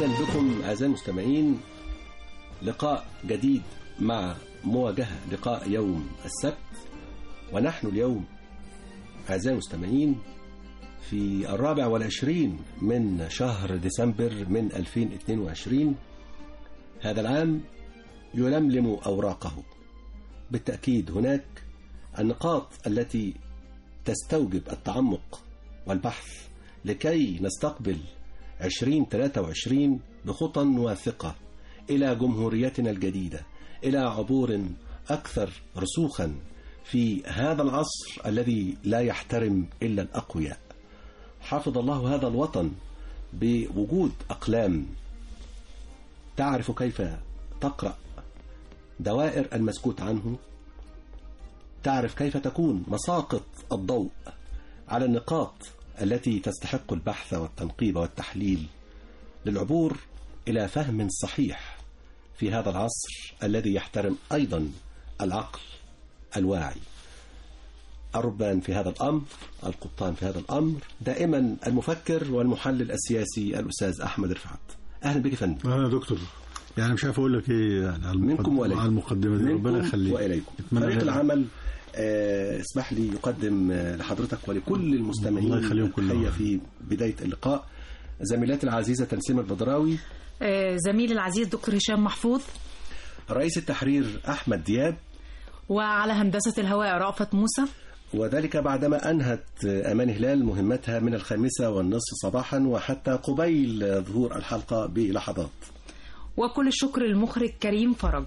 بكم أعزائي المستمعين لقاء جديد مع مواجهة لقاء يوم السبت ونحن اليوم أعزائي المستمعين في الرابع والعشرين من شهر ديسمبر من 2022 هذا العام يلملم أوراقه بالتأكيد هناك النقاط التي تستوجب التعمق والبحث لكي نستقبل 2023 بخطى واثقة إلى جمهوريتنا الجديدة إلى عبور أكثر رسوخا في هذا العصر الذي لا يحترم إلا الأقوياء حافظ الله هذا الوطن بوجود أقلام تعرف كيف تقرأ دوائر المسكوت عنه تعرف كيف تكون مساقط الضوء على النقاط التي تستحق البحث والتنقيب والتحليل للعبور إلى فهم صحيح في هذا العصر الذي يحترم أيضا العقل الواعي الربان في هذا الأمر القبطان في هذا الأمر دائما المفكر والمحلل السياسي الأستاذ أحمد رفعت أهلا بك يا فندم اهلا يا دكتور يعني مش عارف اقول لك ايه يعني على منكم المقدمة- وإليكم على المقدمه دي ربنا منكم يخليك وإليكم أتمنى فريق هذا- العمل آه، اسمح لي يقدم آه، لحضرتك ولكل المستمعين الله يخليهم كلهم. التحية في بداية اللقاء زميلاتي العزيزة تنسيم البدراوي آه، زميلي العزيز دكتور هشام محفوظ رئيس التحرير أحمد دياب وعلى هندسة الهواء رأفت موسى وذلك بعدما أنهت أمان هلال مهمتها من الخامسة والنصف صباحا وحتى قبيل ظهور الحلقة بلحظات وكل الشكر للمخرج كريم فرج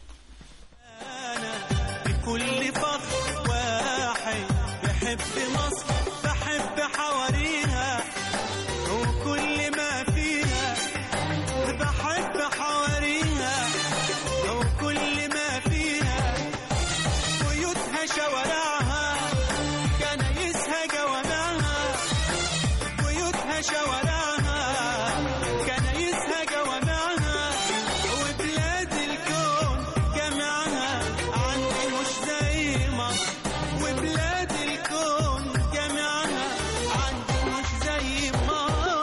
بكل فخر واحد بحب مصر بحب حواريها وكل ما فيها بحب حواريها وكل ما فيها بيوتها شوارعها كنايسها جوامعها بيوتها شوارعها كنايسها جوامعها وبلاد الكون جميعها عندي مش زي مصر وبلاد الكون جميعها عندي مش زي مصر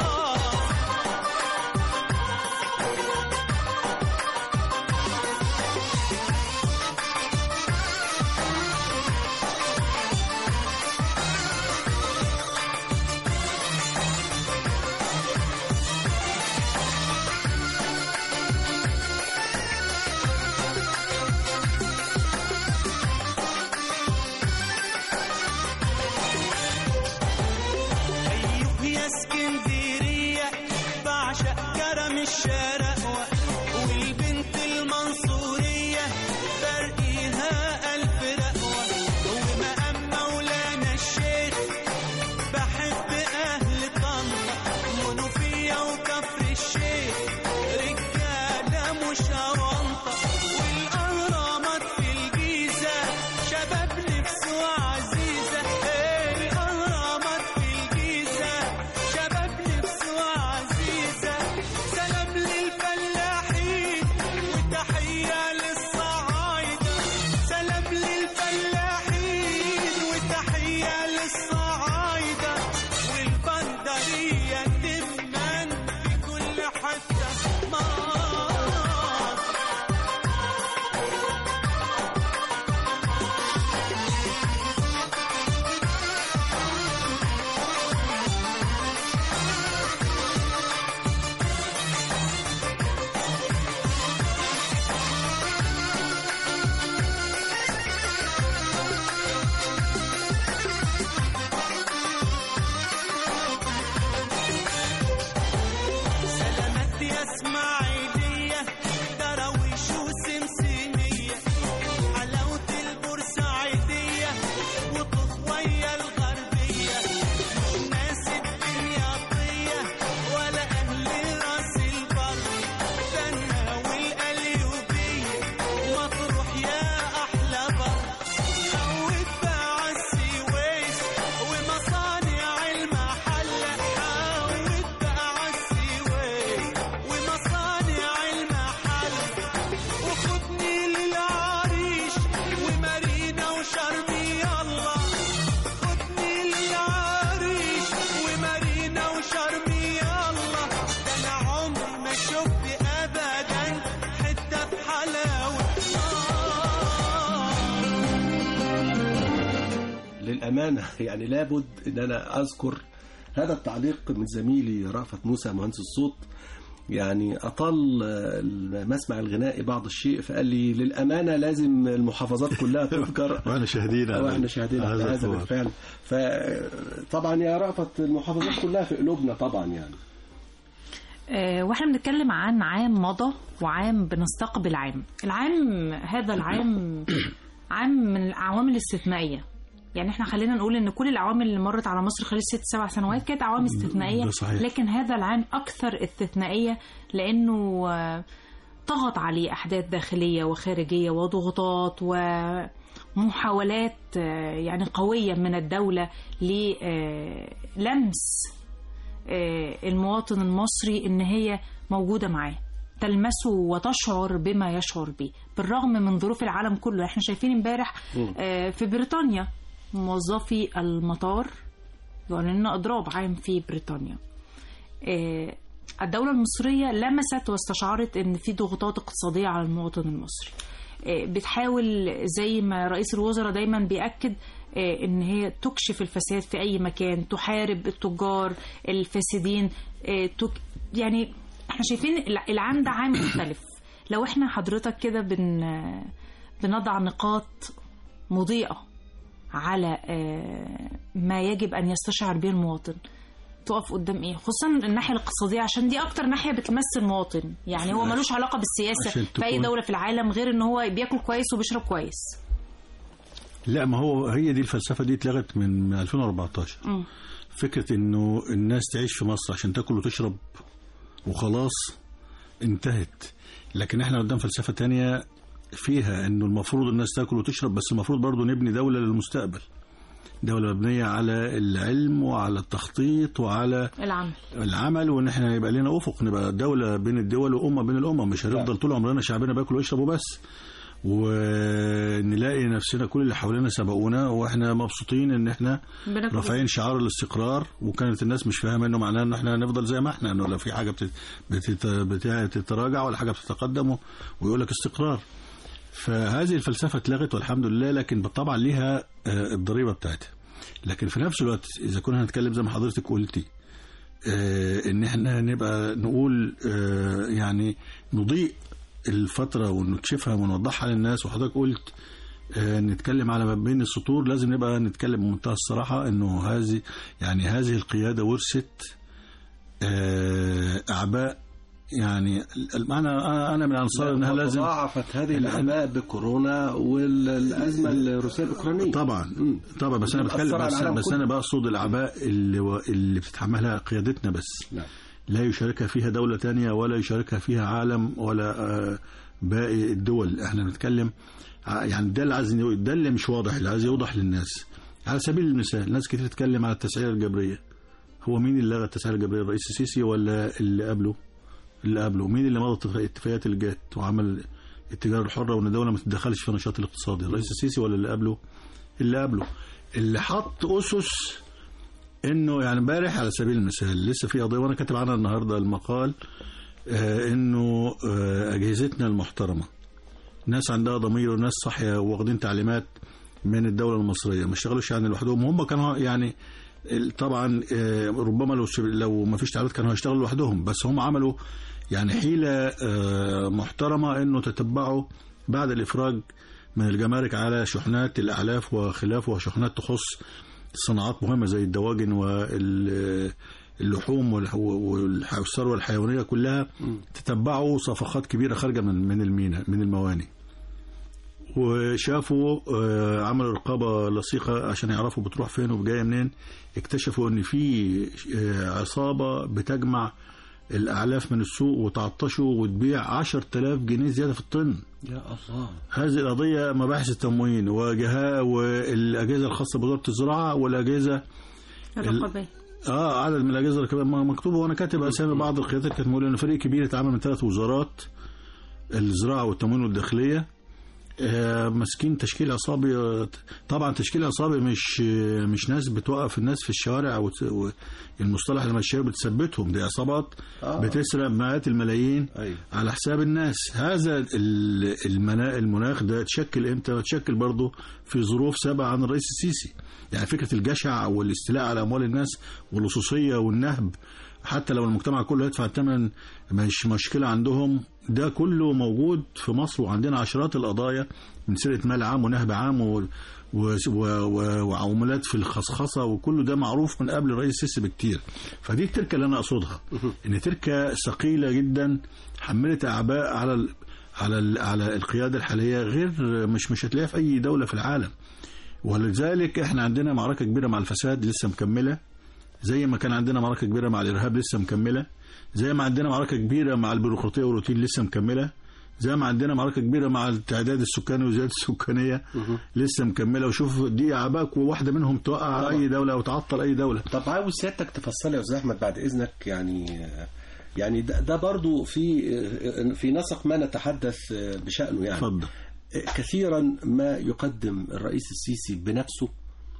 أيوه يا اسكندرية بعشق كرم الشرق والبنت المنصورية فرقيها ألف رقوة ومقام مولانا الشيخ بحب أهل طنطا منوفية وكفر الشيخ رجالة مش أونطة والأهرامات في الجيزة شباب نفسه عزيزة إيه الأهرامات في الجيزة شباب نفسه عزيزة سلام للفلاحين وتحية للصعايدة سلام للفلاحين وتحية للصعايدة والبندرية تمن في كل حتة مصر للأمانة يعني لابد أن أنا أذكر هذا التعليق من زميلي رأفت موسى مهندس الصوت يعني أطل آه، مسمع الغنائي بعض الشيء فقال لي للأمانة لازم المحافظات كلها تذكر واحنا شاهدين على- واحنا شاهدين على هذا الحوار. بالفعل فطبعا يا رأفت المحافظات كلها في قلوبنا طبعا يعني آه، واحنا بنتكلم عن عام مضى وعام بنستقبل عام العام هذا العام عام من الاعوام الاستثنائيه يعني احنا خلينا نقول ان كل الاعوام اللي مرت على مصر خلال ست سبع سنوات كانت اعوام استثنائيه ده صحيح. لكن هذا العام اكثر استثنائيه لانه آه، طغت عليه احداث داخليه وخارجيه وضغوطات ومحاولات آه، يعني قويه من الدوله للمس آه، المواطن المصري ان هي موجوده معاه تلمسه وتشعر بما يشعر به بالرغم من ظروف العالم كله احنا شايفين امبارح آه، في بريطانيا موظفي المطار يعلنون اضراب عام في بريطانيا آه، الدولة المصرية لمست واستشعرت ان في ضغوطات اقتصادية على المواطن المصري آه، بتحاول زي ما رئيس الوزراء دايما بيأكد آه، ان هي تكشف الفساد في اي مكان تحارب التجار الفاسدين آه، تك... يعني احنا شايفين الع- العام ده عام مختلف لو احنا حضرتك كده بن آه، بنضع نقاط مضيئة على آه، ما يجب ان يستشعر به المواطن تقف قدام ايه خصوصا الناحيه الاقتصاديه عشان دي اكتر ناحيه بتمس المواطن يعني هو ملوش علاقه بالسياسه عشان في اي تكون- دوله في العالم غير ان هو بياكل كويس وبيشرب كويس لا ما هو هي دي الفلسفه دي اتلغت من من 2014 مم. فكره انه الناس تعيش في مصر عشان تاكل وتشرب وخلاص انتهت لكن احنا قدام فلسفه تانية فيها انه المفروض الناس تاكل وتشرب بس المفروض برضو نبني دوله للمستقبل دولة مبنية على العلم وعلى التخطيط وعلى العمل العمل وان احنا يبقى لنا افق نبقى دوله بين الدول وامه بين الامم مش هنفضل طول عمرنا شعبنا بياكل ويشرب وبس ونلاقي نفسنا كل اللي حوالينا سبقونا واحنا مبسوطين ان احنا بناكل رافعين شعار الاستقرار وكانت الناس مش فاهمه انه معناه ان احنا نفضل زي ما احنا انه لا في حاجه بتت- بتت- بت- بتتراجع ولا حاجه بتتقدم ويقول لك استقرار فهذه الفلسفه اتلغت والحمد لله لكن طبعا ليها آه، الضريبه بتاعتها لكن في نفس الوقت اذا كنا هنتكلم زي ما حضرتك قلتي آه، ان احنا نبقى نقول آه، يعني نضيء الفتره ونكشفها ونوضحها للناس وحضرتك قلت آه، نتكلم على ما بين السطور لازم نبقى نتكلم بمنتهى الصراحه انه هذه يعني هذه القياده ورثت آه، اعباء يعني المعنى انا أنا من انصار انها لازم تضاعفت هذه الاعباء بكورونا والازمه الروسيه الاوكرانيه طبعا مم. طبعا بس انا بتأثر بتكلم على بس, العالم بس كله. انا بقصد الاعباء اللي و... اللي بتتحملها قيادتنا بس نعم. لا يشاركها فيها دولة تانية ولا يشاركها فيها عالم ولا آه، باقي الدول احنا بنتكلم ع- يعني ده اللي عايز ده اللي مش واضح اللي عايز يوضح للناس على سبيل المثال ناس كتير تتكلم على التسعيرة الجبرية هو مين اللي لغى التسعيرة الجبرية الرئيس السيسي ولا اللي قبله اللي قبله مين اللي مضى اتفاقيات الجات وعمل التجارة الحرة وان الدولة ما تتدخلش في النشاط الاقتصادي الرئيس السيسي ولا اللي قبله اللي قبله اللي حط أسس انه يعني امبارح على سبيل المثال لسه في قضيه وانا كاتب عنها النهارده المقال آه انه آه اجهزتنا المحترمه ناس عندها ضمير وناس صاحيه واخدين تعليمات من الدوله المصريه ما اشتغلوش يعني لوحدهم هم كانوا يعني ال- طبعا آه ربما لو سب- لو ما فيش تعليمات كانوا هيشتغلوا لوحدهم بس هم عملوا يعني حيله آه محترمه انه تتبعوا بعد الافراج من الجمارك على شحنات الاعلاف وخلافه وشحنات تخص صناعات مهمة زي الدواجن واللحوم والثروة الحيوانية كلها تتبعوا صفقات كبيرة خارجة من من المينا من المواني وشافوا آه، عملوا رقابة لصيقة عشان يعرفوا بتروح فين وجاية منين اكتشفوا ان في آه، عصابة بتجمع الأعلاف من السوق وتعطشوا وتبيع 10000 جنيه زيادة في الطن يا الله هذه القضية مباحث التموين وجهاء والأجهزة الخاصة بوزارة الزراعة والأجهزة الرقابيه اه عدد من الأجهزة اللي كمان مكتوبة وأنا كاتب أسامي بعض القيادات كانت مقولة إن فريق كبير اتعمل من ثلاث وزارات الزراعة والتموين والداخلية آه، ماسكين تشكيل عصابي آه، طبعا تشكيل عصابي مش آه، مش ناس بتوقف الناس في الشوارع وت- والمصطلح اللي ماشيه بتثبتهم دي عصابات آه. بتسرق مئات الملايين أيوة. على حساب الناس هذا ال- المنا- المناخ ده تشكل امتى تشكل برضه في ظروف سابقه عن الرئيس السيسي يعني فكره الجشع والاستيلاء على اموال الناس واللصوصيه والنهب حتى لو المجتمع كله يدفع الثمن مش مشكله عندهم ده كله موجود في مصر وعندنا عشرات القضايا من سرقه مال عام ونهب عام و و- و- و- وعمولات في الخصخصه وكله ده معروف من قبل الرئيس السيسي بكتير فدي التركه اللي انا اقصدها ان تركه ثقيله جدا حملت اعباء على ال على ال على القياده الحاليه غير مش مش هتلاقيها في اي دوله في العالم ولذلك احنا عندنا معركه كبيره مع الفساد لسه مكمله زي ما كان عندنا معركه كبيره مع الارهاب لسه مكمله زي ما عندنا معركه كبيره مع البيروقراطيه والروتين لسه مكمله زي ما عندنا معركه كبيره مع التعداد السكاني والزياده السكانيه لسه مكمله وشوف دي اعباء واحده منهم توقع طبعا. اي دوله او تعطل اي دوله طب عاوز سيادتك تفصلي يا استاذ احمد بعد اذنك يعني يعني ده, ده برضو في في نسق ما نتحدث بشانه يعني اتفضل كثيرا ما يقدم الرئيس السيسي بنفسه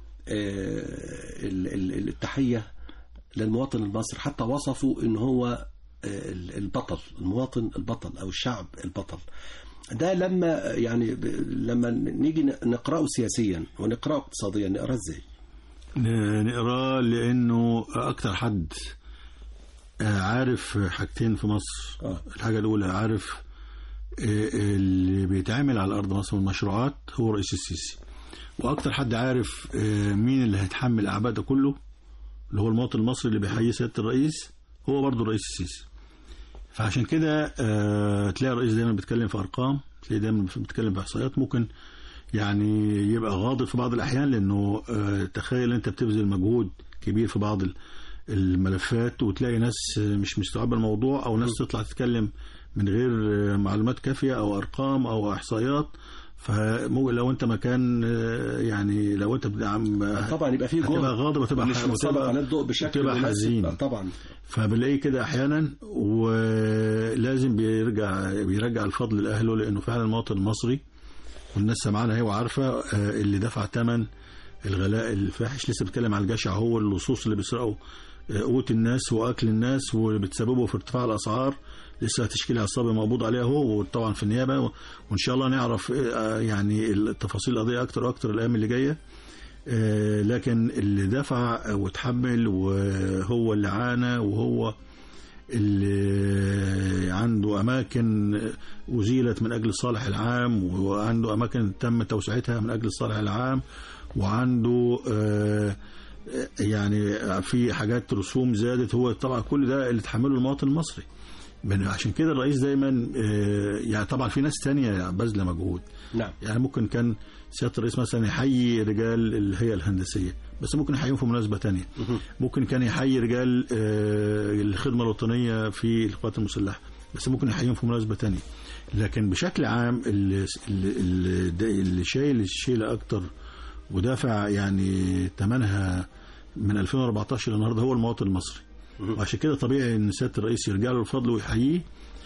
آه، ال- ال- التحية للمواطن المصري حتى وصفوا ان هو آه، ال- البطل المواطن البطل او الشعب البطل ده لما يعني ب- لما نيجي نقراه سياسيا ونقراه اقتصاديا نقراه ازاي؟ ن- نقراه لانه اكتر حد آه، عارف حاجتين في مصر آه. الحاجه الاولى عارف آه، اللي بيتعمل على ارض مصر من المشروعات هو رئيس السيسي واكتر حد عارف آه، مين اللي هيتحمل الاعباء ده كله اللي هو المواطن المصري اللي بيحيي سياده الرئيس هو برضه الرئيس السيسي فعشان كده آه، تلاقي الرئيس دايما بيتكلم في ارقام تلاقي دايما بيتكلم في احصائيات ممكن يعني يبقى غاضب في بعض الاحيان لانه آه، تخيل انت بتبذل مجهود كبير في بعض ال- الملفات وتلاقي ناس آه، مش مستوعبه الموضوع او ناس تطلع تتكلم من غير آه، معلومات كافيه او ارقام او احصائيات فممكن لو انت مكان آه، يعني لو انت عم طبعا يبقى في هتبقى غاضب وتبقى مش ح- مسلط وتبقى- على الضوء بشكل وتبقى مناسب. حزين. آه، طبعا فبنلاقيه كده احيانا ولازم بيرجع بيرجع الفضل لاهله لانه فعلا المواطن المصري والناس سمعانه هي وعارفه آه، اللي دفع ثمن الغلاء الفاحش لسه بيتكلم على الجشع هو اللصوص اللي بيسرقوا آه، قوت الناس واكل الناس واللي بتسببوا في ارتفاع الاسعار لسه تشكيل عصابي مقبوض عليها هو وطبعا في النيابه وان شاء الله نعرف آه، يعني التفاصيل القضيه اكتر واكتر الايام اللي جايه آه، لكن اللي دفع وتحمل وهو اللي عانى وهو اللي عنده أماكن أزيلت من أجل الصالح العام وعنده أماكن تم توسعتها من أجل الصالح العام وعنده آه، يعني في حاجات رسوم زادت هو طبعا كل ده اللي تحمله المواطن المصري من- عشان كده الرئيس دايما آه، يعني طبعا في ناس تانية باذله مجهود نعم يعني ممكن كان سياده الرئيس مثلا يحيي رجال الهيئه الهندسيه بس ممكن يحييهم في مناسبه تانية ممكن كان يحيي رجال آه، الخدمه الوطنيه في القوات المسلحه بس ممكن يحييهم في مناسبه تانية لكن بشكل عام اللي, اللي, اللي شايل الشيله اكتر ودافع يعني ثمنها من 2014 للنهارده هو المواطن المصري وعشان كده طبيعي ان سياده الرئيس يرجع له الفضل ويحييه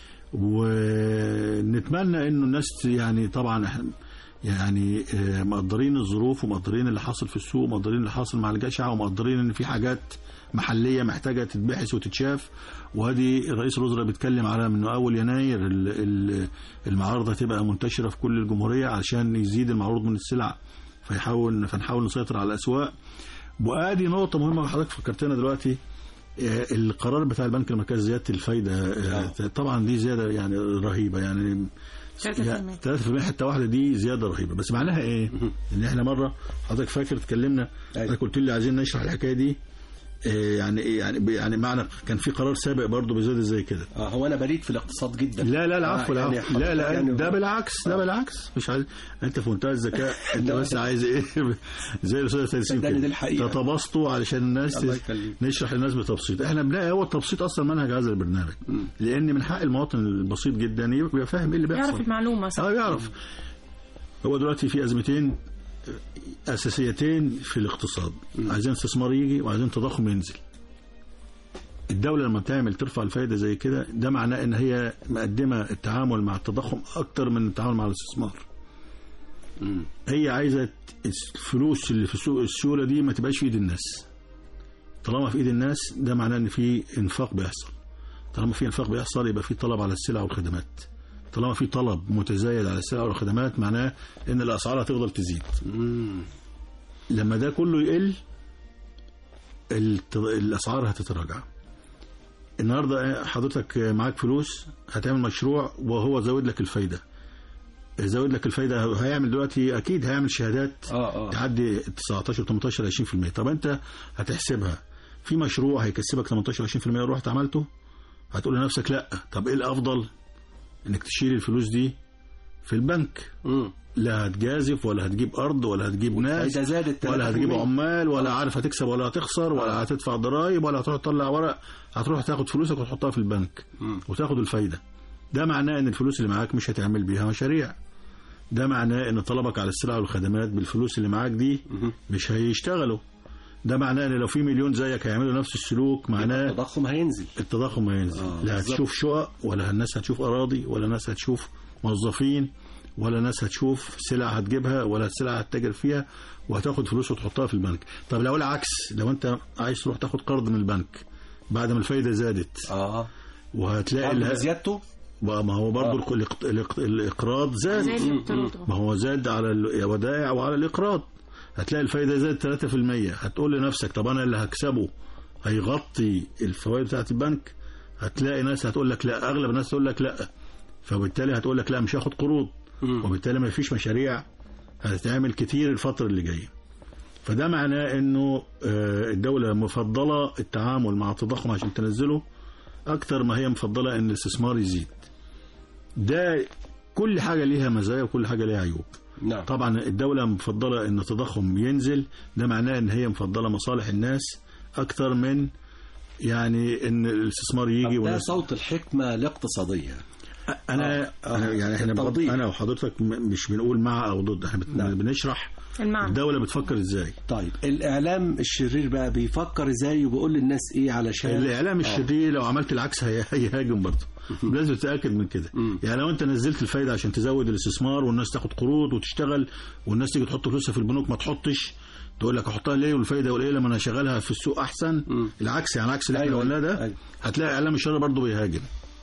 ونتمنى انه الناس يعني طبعا احنا يعني آه، مقدرين الظروف ومقدرين اللي حاصل في السوق ومقدرين اللي حاصل مع الجشع ومقدرين ان في حاجات محليه محتاجه تتبحث وتتشاف وادي رئيس الوزراء بيتكلم على من اول يناير ال- ال- المعارض هتبقى منتشره في كل الجمهوريه علشان يزيد المعروض من السلع فيحاول فنحاول نسيطر على الاسواق وادي نقطه مهمه حضرتك فكرتنا دلوقتي آه، القرار بتاع البنك المركزي زياده الفايده آه، طبعا دي زياده يعني رهيبه يعني 3%. يعني 3% حته واحده دي زياده رهيبه بس معناها ايه؟ ان احنا مره حضرتك فاكر اتكلمنا أيوة. حضرتك قلت لي عايزين نشرح الحكايه دي آه، يعني إيه؟ يعني يعني معنى كان في قرار سابق برضه بزياده زي كده آه هو انا بريد في الاقتصاد جدا لا لا العفو آه، يعني العفو لا لا حضرتك يعني ده بالعكس ده بالعكس مش عايز انت في منتهى الذكاء انت بس عايز ايه زي الاستاذ تيسير صدقني دي الحقيقة. تتبسطوا علشان الناس الله تس- يخليك. نشرح للناس بتبسيط احنا بنلاقي هو التبسيط اصلا منهج هذا البرنامج لان من حق المواطن البسيط جدا يبقى فاهم ايه اللي بيحصل يعرف المعلومة صح اه يعرف هو دلوقتي في ازمتين اساسيتين في الاقتصاد عايزين استثمار يجي وعايزين تضخم ينزل الدولة لما بتعمل ترفع الفايدة زي كده ده معناه ان هي مقدمة التعامل مع التضخم اكتر من التعامل مع الاستثمار مم. هي عايزه الفلوس اللي في سوق السيوله دي ما تبقاش في ايد الناس طالما في ايد الناس ده معناه ان في انفاق بيحصل طالما في انفاق بيحصل يبقى في طلب على السلع والخدمات طالما في طلب متزايد على السلع والخدمات معناه ان الاسعار هتفضل تزيد مم. لما ده كله يقل الت- الاسعار هتتراجع النهارده حضرتك معاك فلوس هتعمل مشروع وهو زود لك الفايده زود لك الفايده هيعمل دلوقتي اكيد هيعمل شهادات اه اه تعدي 19 18 20% طب انت هتحسبها في مشروع هيكسبك 18 20% ورحت عملته هتقول لنفسك لا طب ايه الافضل انك تشيل الفلوس دي في البنك مم. لا هتجازف ولا هتجيب ارض ولا هتجيب ناس فايدة زادت ولا هتجيب 3%. عمال ولا عارف هتكسب ولا هتخسر ولا هتدفع ضرائب ولا هتروح تطلع ورق هتروح تاخد فلوسك وتحطها في البنك مم. وتاخد الفايده ده معناه ان الفلوس اللي معاك مش هتعمل بيها مشاريع ده معناه ان طلبك على السلع والخدمات بالفلوس اللي معاك دي مهم. مش هيشتغلوا ده معناه ان لو في مليون زيك هيعملوا نفس السلوك معناه التضخم هينزل التضخم هينزل آه، لا بالظبط. هتشوف شقق ولا الناس هتشوف اراضي ولا ناس هتشوف موظفين ولا ناس هتشوف سلع هتجيبها ولا سلع هتتاجر فيها وهتاخد فلوس وتحطها في البنك طب لو العكس لو انت عايز تروح تاخد قرض من البنك بعد ما الفايده زادت اه وهتلاقي بعد اله- زيادته ما هو برضه الاق- الاق- الاقراض زاد زي الاقتراض ما هو زاد على الودائع وعلى الإقراض هتلاقي الفايدة زادت 3% هتقول لنفسك طب أنا اللي هكسبه هيغطي الفوائد بتاعت البنك هتلاقي ناس هتقول لك لا أغلب الناس تقول لك لا فبالتالي هتقول لك لا مش هاخد قروض مم. وبالتالي ما فيش مشاريع هتتعمل كتير الفترة اللي جاية فده معناه انه آه، الدولة مفضلة التعامل مع التضخم عشان تنزله اكتر ما هي مفضلة ان الاستثمار يزيد ده كل حاجة ليها مزايا وكل حاجة ليها عيوب نعم طبعا الدولة مفضلة ان التضخم ينزل ده معناه ان هي مفضلة مصالح الناس اكتر من يعني ان الاستثمار يجي طب ده والناس صوت الحكمة الاقتصادية انا آه. أنا يعني احنا التوضيح. انا وحضرتك م- مش بنقول مع او ضد احنا بت- نعم. بنشرح المعنى الدولة بتفكر ازاي طيب الإعلام الشرير بقى بيفكر إزاي وبيقول للناس إيه علشان الاعلام الشرير لو عملت العكس هي- هيهاجم برضه لازم تتاكد من كده مم. يعني لو انت نزلت الفايده عشان تزود الاستثمار والناس تاخد قروض وتشتغل والناس تيجي تحط فلوسها في البنوك ما تحطش تقول لك احطها ليه والفايده قليله لما انا اشغلها في السوق احسن مم. العكس يعني عكس اللي احنا أيوة، قلناه ده أيوة. هتلاقي اعلام الشر برضه بيهاجم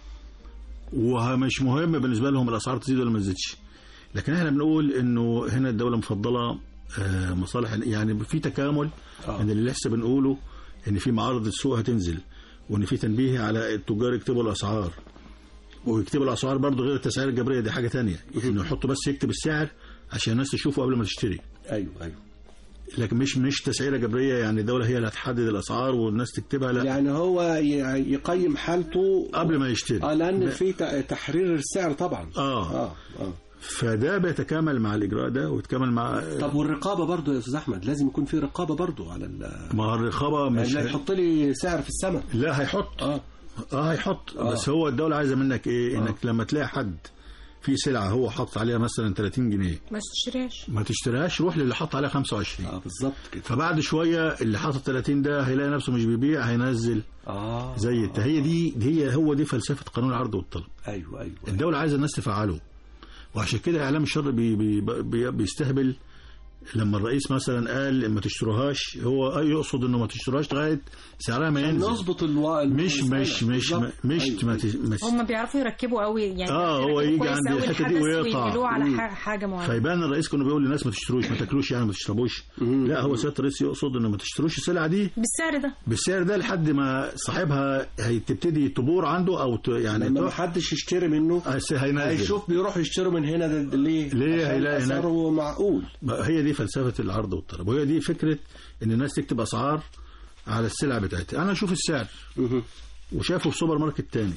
ومش مهم بالنسبه لهم الاسعار تزيد ولا ما تزيدش لكن احنا بنقول انه هنا الدوله مفضله آه، مصالح يعني في تكامل آه. ان اللي لسه بنقوله ان في معارض السوق هتنزل وان في تنبيه على التجار يكتبوا الاسعار ويكتبوا الاسعار برضه غير التسعير الجبريه دي حاجه تانية انه يحطوا بس يكتب السعر عشان الناس تشوفه قبل ما تشتري أيوه أيوه لكن مش مش تسعيره جبريه يعني الدوله هي اللي هتحدد الاسعار والناس تكتبها لا يعني هو ي- يقيم حالته قبل ما يشتري اه لان في ت- تحرير السعر طبعا اه اه اه فده بيتكامل مع الاجراء ده ويتكامل مع طب والرقابه برضو يا استاذ احمد لازم يكون في رقابه برضو على ال مع الرقابه مش يعني لا يحط لي سعر في السماء لا هيحط اه اه هيحط آه. بس هو الدوله عايزه منك ايه انك لما تلاقي حد في سلعه هو حاطط عليها مثلا 30 جنيه ما تشتريهاش ما تشتريهاش روح للي حط عليها 25 اه بالظبط كده فبعد شويه اللي حاطط 30 ده هيلاقي نفسه مش بيبيع هينزل اه زي الت- هي دي دي هي هو دي فلسفه قانون العرض والطلب ايوه ايوه الدوله عايزه الناس تفعله وعشان كده اعلام الشر بي بي بي بيستهبل لما الرئيس مثلا قال ما تشتروهاش هو يقصد انه ما تشتروهاش لغايه سعرها ما ينزل نظبط الوا... مش مش مش بالظبط. مش أيوة. ما تش- ما هم بيعرفوا يركبوا قوي يعني آه، هو يركبوا يجي كويس عند قوي الحتة دي الحدث ويقطع. وينقلوه على مم. ح- حاجه معينه فيبان الرئيس كانوا بيقول للناس ما تشتروش ما تاكلوش يعني ما تشربوش مم. لا هو سياده الرئيس يقصد انه ما تشتروش السلعه دي بالسعر ده بالسعر ده لحد ما صاحبها هتبتدي تبور عنده او ت- يعني لما ما تروح- حدش يشتري منه هس- هينزل هيشوف بيروح يشتروا من هنا ده ده ليه؟ ليه؟ عشان هيلاقي هناك- اسعاره معقول هي دي فلسفه العرض والطلب وهي دي فكره ان الناس تكتب اسعار على السلع بتاعتها انا اشوف السعر مهم. وشافه في سوبر ماركت تاني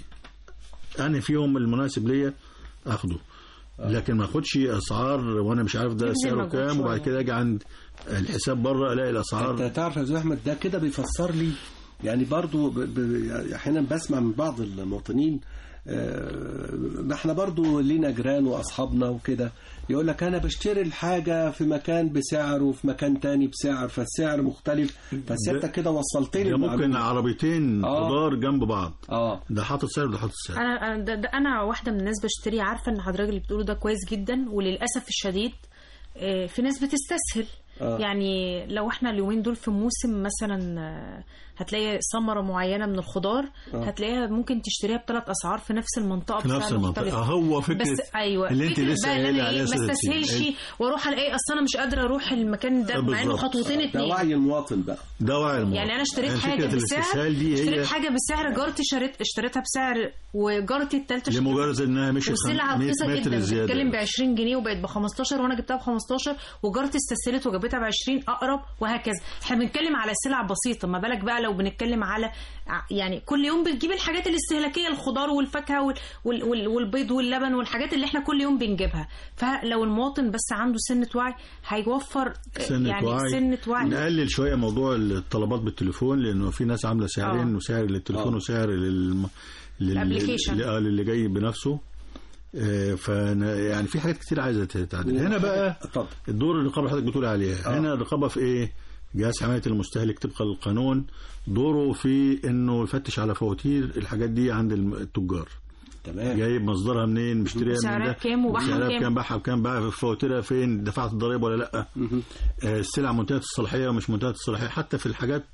انا فيهم المناسب ليا اخده لكن ما اخدش اسعار وانا مش عارف ده يبذل سعره مجهود كام وبعد شوية. كده اجي عند الحساب بره الاقي الاسعار انت تعرف يا استاذ احمد ده كده بيفسر لي يعني برضو ب... ب... احيانا بسمع من بعض المواطنين آه، ما احنا برضو لينا جيران واصحابنا وكده يقول لك انا بشتري الحاجه في مكان بسعر وفي مكان تاني بسعر فالسعر مختلف فسيادتك كده وصلتني ده ممكن المعلومة. عربيتين آه. خضار جنب بعض اه ده حاطط سعر وده حاطط سعر انا انا ده, ده انا واحده من الناس بشتري عارفه ان حضرتك اللي بتقوله ده كويس جدا وللاسف الشديد آه، في ناس بتستسهل آه. يعني لو احنا اليومين دول في موسم مثلا آه، هتلاقي ثمره معينه من الخضار آه. هتلاقيها ممكن تشتريها بثلاث اسعار في نفس المنطقه في نفس بسعر المنطقة مختلف. آه، هو فكرة بس ايوه اللي انت فكرة لسه بقى ان قايل انا عليها ايه ما سنة استسهلش سنين. واروح الاقي اصل انا مش قادره اروح المكان ده آه، مع انه بالظبط. خطوتين ده اتنين وعي المواطن بقى ده وعي المواطن يعني انا اشتريت يعني حاجه فكرة بسعر الاستسهال دي اشتريت هي حاجه بسعر جارتي شريت اشتريتها بسعر وجارتي الثالثه لمجرد انها مش والسلعه 100 رخيصه متر جدا زياده بتتكلم ب 20 جنيه وبقت ب 15 وانا جبتها ب 15 وجارتي استسهلت وجابتها ب 20 اقرب وهكذا احنا بنتكلم على سلع بسيطه ما بالك بقى لو بنتكلم على ع- يعني كل يوم بتجيب الحاجات الاستهلاكيه الخضار والفاكهه وال وال وال والبيض واللبن والحاجات اللي احنا كل يوم بنجيبها فلو المواطن بس عنده سنه وعي هيوفر سنة يعني وعي سنه وعي نقلل شويه موضوع الطلبات بالتليفون لانه في ناس عامله سعرين آه. وسعر للتليفون آه. وسعر لل لل- الأبليكيشن. ل- آه، للي جاي بنفسه آه، فانا يعني في حاجات كتير عايزه تتعدل هنا بقى اتفضل الدور الرقابه اللي حضرتك بتقول عليها آه. هنا الرقابه في ايه جهاز حمايه المستهلك طبقا للقانون دوره في انه يفتش على فواتير الحاجات دي عند الم- التجار تمام جايب مصدرها منين مشتريها من وسعرها ده بكام وباعها سعرها بكام؟ بكام باعها بكام باعها فواتيرها فين دفعت الضرائب ولا لا مهم. آه، السلع منتهيه الصلاحيه ومش منتهيه الصلاحيه حتى في الحاجات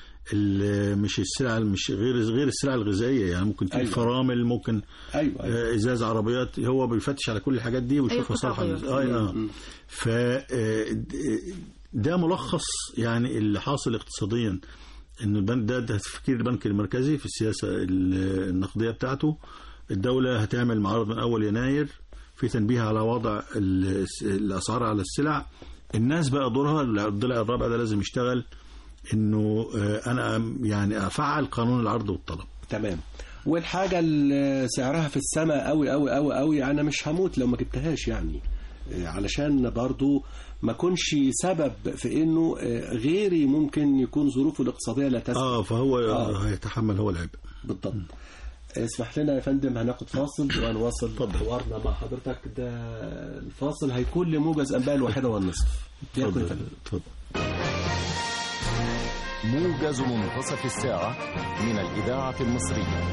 اللي مش السلع مش غير غير السلع الغذائيه يعني ممكن في أيوة. أيوة. فرامل ممكن ايوه ايوه آه، ازاز عربيات هو بيفتش على كل الحاجات دي ويشوفها قطع صالحه غيار. اه اه مم. ف آه، د- ده ملخص يعني اللي حاصل اقتصاديا ان البنك ده, ده تفكير البنك المركزي في السياسه ال- النقديه بتاعته الدوله هتعمل معارض من اول يناير في تنبيه على وضع ال- الاسعار على السلع الناس بقى دورها الضلع الرابع ده لازم يشتغل انه آه، انا يعني افعل قانون العرض والطلب تمام والحاجه اللي سعرها في السماء قوي قوي قوي قوي انا مش هموت لو ما جبتهاش يعني آه، علشان برضو ما كنش سبب في انه آه، غيري ممكن يكون ظروفه الاقتصاديه لا تسمح اه فهو آه. آه. هيتحمل هو العبء بالضبط اسمح لنا يا فندم هناخد فاصل ونواصل اتفضل. حوارنا مع حضرتك ده الفاصل هيكون لموجز انباء الواحده والنصف ياكل يا اتفضل فندم اتفضل موجز منتصف الساعة من الإذاعة المصرية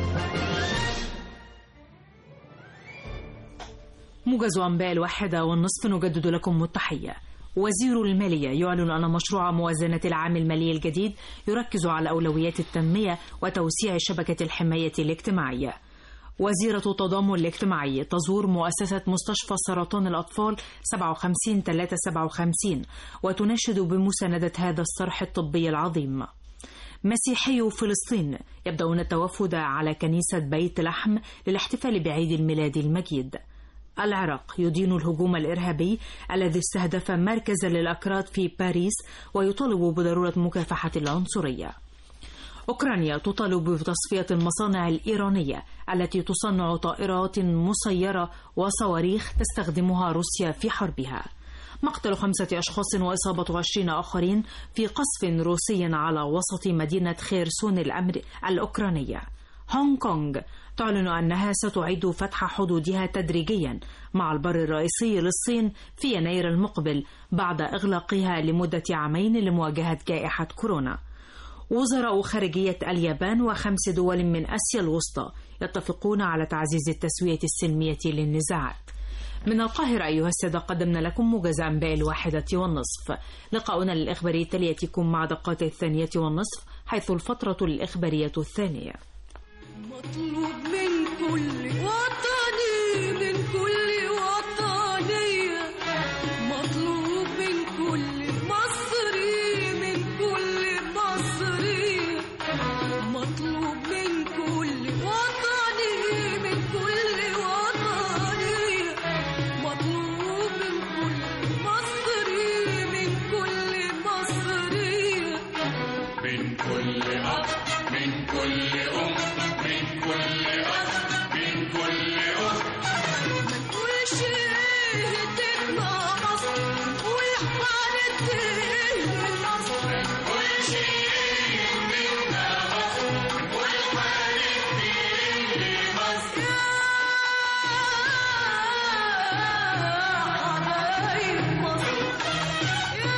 موجز أنباء الواحدة والنصف نجدد لكم التحية وزير المالية يعلن أن مشروع موازنة العام المالي الجديد يركز على أولويات التنمية وتوسيع شبكة الحماية الاجتماعية وزيرة التضامن الاجتماعي تزور مؤسسة مستشفى سرطان الأطفال 57 357 وتناشد بمساندة هذا الصرح الطبي العظيم مسيحي فلسطين يبدأون التوافد على كنيسة بيت لحم للاحتفال بعيد الميلاد المجيد العراق يدين الهجوم الإرهابي الذي استهدف مركزا للأكراد في باريس ويطالب بضرورة مكافحة العنصرية أوكرانيا تطالب بتصفية المصانع الإيرانية التي تصنع طائرات مسيرة وصواريخ تستخدمها روسيا في حربها مقتل خمسة أشخاص وإصابة عشرين آخرين في قصف روسي على وسط مدينة خيرسون الأمر الأوكرانية هونغ كونغ تعلن أنها ستعيد فتح حدودها تدريجيا مع البر الرئيسي للصين في يناير المقبل بعد إغلاقها لمدة عامين لمواجهة جائحة كورونا وزراء خارجية اليابان وخمس دول من آسيا الوسطى يتفقون على تعزيز التسوية السلمية للنزاعات من القاهرة أيها السادة قدمنا لكم موجز أنباء الواحدة والنصف لقاؤنا للإخباري التالي يأتيكم مع دقات الثانية والنصف حيث الفترة الإخبارية الثانية مطلوب من كل وطني من كل وطنية مطلوب من كل مصري من كل مصري مطلوب من كل وطني من كل وطني مطلوب من كل مصري من كل مصري من كل أب من كل أم من كل أب من كل أخت ما نقولش ايه تبقى مصر نقول حالة ايه مصر كل شيء منا مصر والحالة دي مصر حبايب مصر يا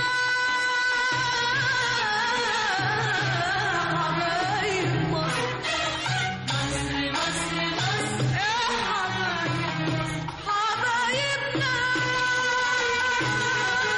حبايب مصر مصر مصر مصر يا حبايب مصر حبايبنا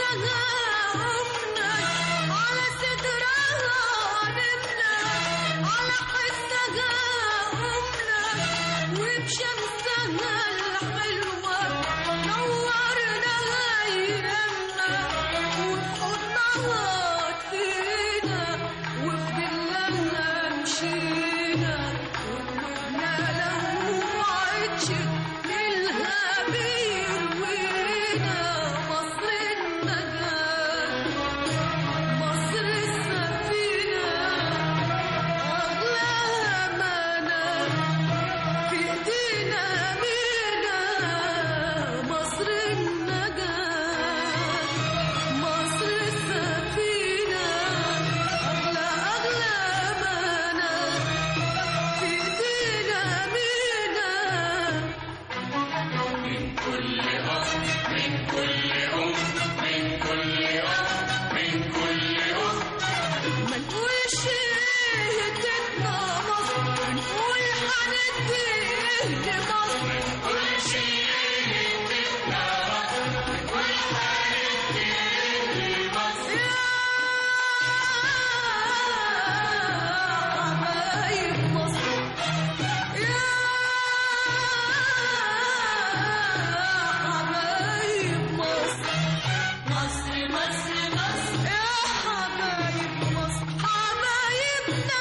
حسها أمنا على صدرها نمنا على حسها أمنا وبشمسها الحلوة نورنا أيامنا وبحضنها فينا وبظلها مشينا وقلوبنا لو وعدش ليلها بيروينا مصر النجاة مصر السفينة أغلى أمانة في إيدينا أمينة مصر النجاة مصر السفينة أغلى أغلى أمانة في إيدينا أمينة من كل أب من كل أم من كل أب من كل أخت ما نقولش هدتنا مصر نقول هندي لمصر كل شيء هدتنا كل حالتي لمصر حبايب مصر يا حبايب مصر مصر مصر مصر يا حبايب مصر حبايبنا